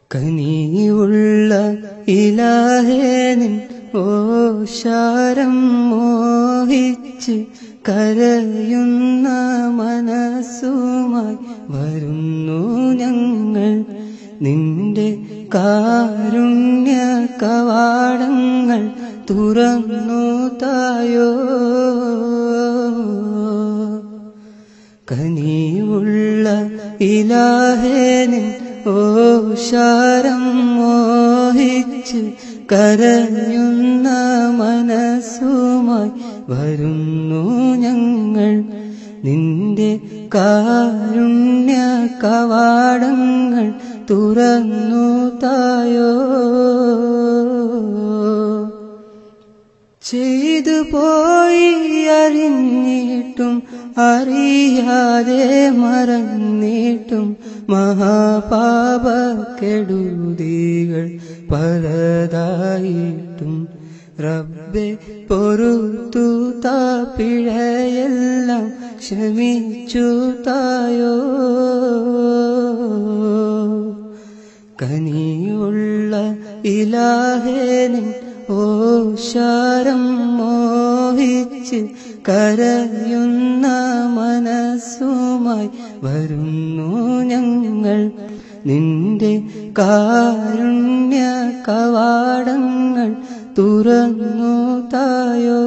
കനിയുള്ള ഇലാഹേനിൻ ഓശാരം മോഹിച്ച് കരയുന്ന മനസ്സുമായി വരുന്നു ഞങ്ങൾ നിന്റെ കാരുണ്യ കവാടങ്ങൾ തുറന്നു തായോ കനിയുള്ള ഇലാഹേനിൻ ഓശാരം മോഹിച്ച് കരയുന്ന മനസ്സുമായി വരുന്നു ഞങ്ങൾ നിന്റെ കാരുണ്യ കവാടങ്ങൾ തുറന്നു തായോ ചെയ്തു പോയി അറിഞ്ഞിട്ടും അറിയാതെ മറന്നിട്ടും മഹാപാപക്കെടുതികൾ പലതായിട്ടും റബ്ബെ പൊറുത്തു താപ്പിഴയെല്ലാം ക്ഷമിച്ചു തായോ കനിയുള്ള ഇലാഹേനിൻ ഓശാരം മോഹിച്ച് കരയുന്ന മനസ്സുമായി വരുന്നു ഞങ്ങൾ നിന്റെ കാരുണ്യ കവാടങ്ങൾ തുറന്നു തായോ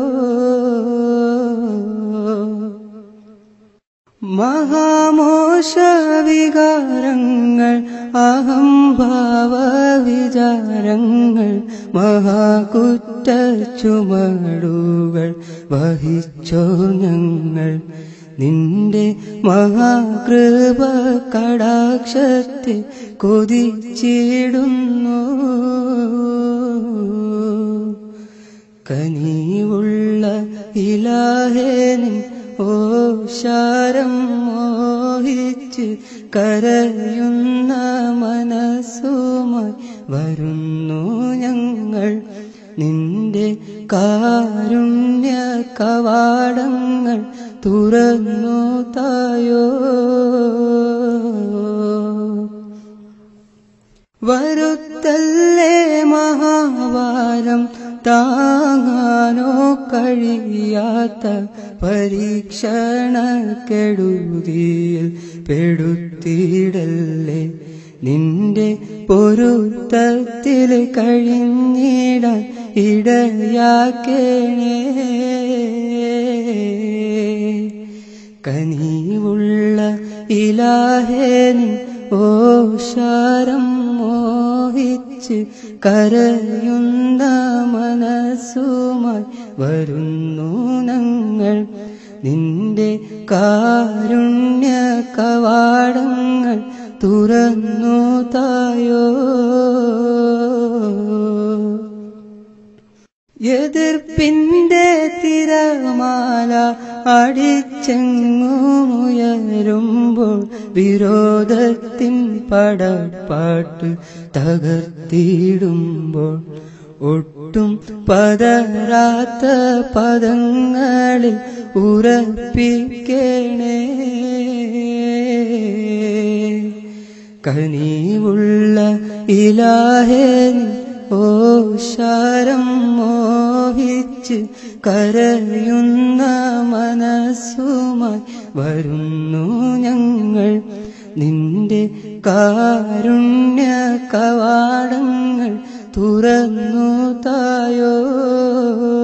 മഹാമോശവികാരങ്ങൾ അഹംഭാവ വിചാരങ്ങൾ മഹാകുറ്റ ചുമടുകൾ വഹിച്ചോ ഞങ്ങൾ നിന്റെ മഹാകൃപ കടാക്ഷത്തെ കൊതിച്ചിടുന്നു കനിവുള്ള ഇലാഹേനിൻ ഓശാരം മോഹിച്ച് കരയുന്ന മനസ്സുമായി വരുന്നു ഞങ്ങൾ നിന്റെ കാരുണ്യ കവാടങ്ങൾ തുറന്നു തായോ വരുത്തല്ലേ മഹാഭാരം താങ്ങാനോ കഴിയാത്ത പരീക്ഷണ കെടുതിയിൽ പെടുത്തിയിടല്ലേ നിന്റെ പൊരുത്തത്തിൽ കഴിഞ്ഞിടാൻ ഇടയാക്കേണേ കനിവുള്ള ഇലാഹേനിൻ ഓശാരം മോഹിച്ച് കരയുന്ന മനസ്സുമായി വരുന്നു ഞങ്ങൾ നിന്റെ കാരുണ്യ കവാടങ്ങൾ തുറന്നു തായോ എതിർപ്പിന്റെ തിരമാല അടിച്ചെങ്ങുമുയരുമ്പോൾ വിരോധത്തിൻ പടപ്പാട്ട് തകർത്തിടുമ്പോൾ ഒട്ടും പതരാത്ത പദങ്ങളിൽ ഉറപ്പിക്കണേ കനിവുള്ള ഇലാഹേനി ഓശാരം മോഹിച്ച് കരയുന്ന മനസ്സുമായി വരുന്നു ഞങ്ങൾ നിന്റെ കാരുണ്യ കവാടങ്ങൾ തുറന്നു തായോ